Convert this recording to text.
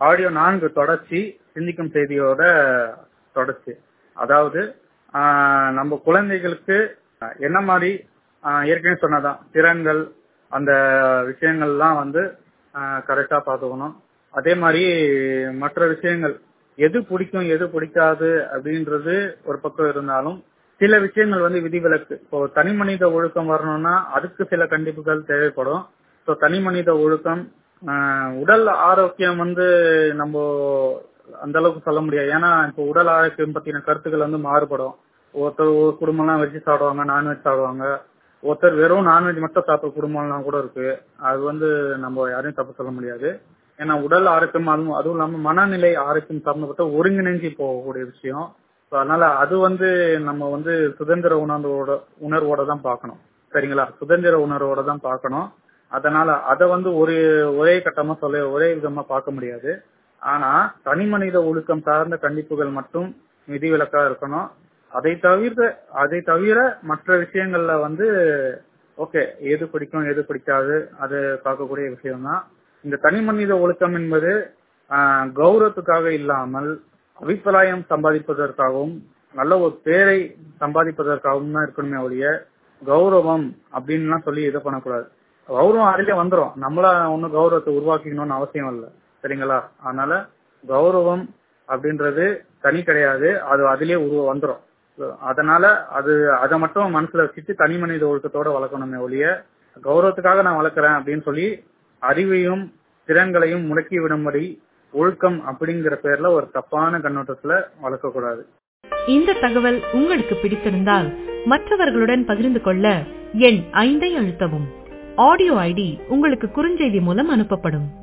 audio நான்கு தொடர்ச்சி சிந்திக்கும் செய்தியோட தொடர்ச்சி அதாவது ஆஹ், நம்ம குழந்தைகளுக்கு என்ன மாதிரி ஆஹ், ஏற்கனவே சொன்னதான் திறன்கள் அந்த விஷயங்கள்லாம் வந்து கரெக்டா பார்த்துக்கணும் அதே மாதிரி மற்ற விஷயங்கள் எது பிடிக்கும் எது பிடிக்காது அப்படின்றது ஒரு பக்கம் இருந்தாலும் சில விஷயங்கள் வந்து விதிவிலக்கு இப்போ தனி மனித ஒழுக்கம் வரணும்னா அதுக்கு சில கண்டிப்புகள் தேவைப்படும் ஸோ தனி மனித ஒழுக்கம் ஆஹ், உடல் ஆரோக்கியம் வந்து நம்ம அந்த அளவுக்கு சொல்ல முடியாது ஏன்னா இப்போ உடல் ஆரோக்கியம் பத்தின கருத்துக்கள் வந்து மாறுபடும் ஒருத்தர் ஒரு குடும்பம்லாம் வெஜ் சாப்பிடுவாங்க நான்வெஜ் சாப்பிடுவாங்க ஒருத்தர் வெறும் நான்வெஜ் மட்டும் சாப்பிட்ற குடும்பம்லாம் கூட இருக்கு அது வந்து நம்ம யாரையும் தப்பு சொல்ல முடியாது ஏன்னா உடல் ஆரோக்கியம் அதுவும் அதுவும் இல்லாம மனநிலை ஆரோக்கியம் சம்பந்தப்பட்ட ஒருங்கிணைஞ்சு போகக்கூடிய விஷயம் ஸோ அதனால அது வந்து நம்ம வந்து சுதந்திர உணர்வோட உணர்வோட தான் பார்க்கணும் சரிங்களா சுதந்திர உணர்வோட தான் பார்க்கணும் அதனால அதை வந்து ஒரு ஒரே கட்டமா சொல்ல ஒரே விதமா பார்க்க முடியாது ஆனா தனி மனித ஒழுக்கம் சார்ந்த கண்டிப்புகள் மட்டும் விதிவிலக்கா இருக்கணும் அதை தவிர அதை தவிர மற்ற விஷயங்கள்ல வந்து ஓகே எது பிடிக்கும் எது பிடிக்காது அது பார்க்கக்கூடிய விஷயம்தான் இந்த தனி மனித ஒழுக்கம் என்பது ஆஹ், கௌரவத்துக்காக இல்லாமல் அபிப்பிராயம் சம்பாதிப்பதற்காகவும் நல்ல ஒரு பேரை சம்பாதிப்பதற்காகவும் தான் இருக்கணுமே ஒழிய கௌரவம் அப்படின்லாம் சொல்லி இது பண்ணக்கூடாது கௌரவம் அதிலே வந்துரும் நம்மளா ஒன்னும் கௌரவத்தை உருவாக்கிக்கணும்னு அவசியம் இல்லை சரிங்களா அதனால கௌரவம் அப்படின்றது தனி கிடையாது அது அதிலே உருவ வந்துரும் So, அதனால அது அதை மட்டும் மனசுல வச்சுட்டு தனி மனித ஒழுக்கத்தோட வளர்க்கணுமே ஒழிய கௌரவத்துக்காக நான் வளர்க்குறேன் அப்படின்னு சொல்லி அறிவையும் திறன்களையும் முடக்கி விடும்படி ஒழுக்கம் அப்படிங்கிற பேர்ல ஒரு தப்பான கண்ணோட்டத்துல வளர்க்க கூடாது இந்த தகவல் உங்களுக்கு பிடித்திருந்தால் மற்றவர்களுடன் பகிர்ந்து கொள்ள எண் ஐந்தை அழுத்தவும் ஆடியோ ஐடி உங்களுக்கு குறுஞ்செய்தி மூலம் அனுப்பப்படும்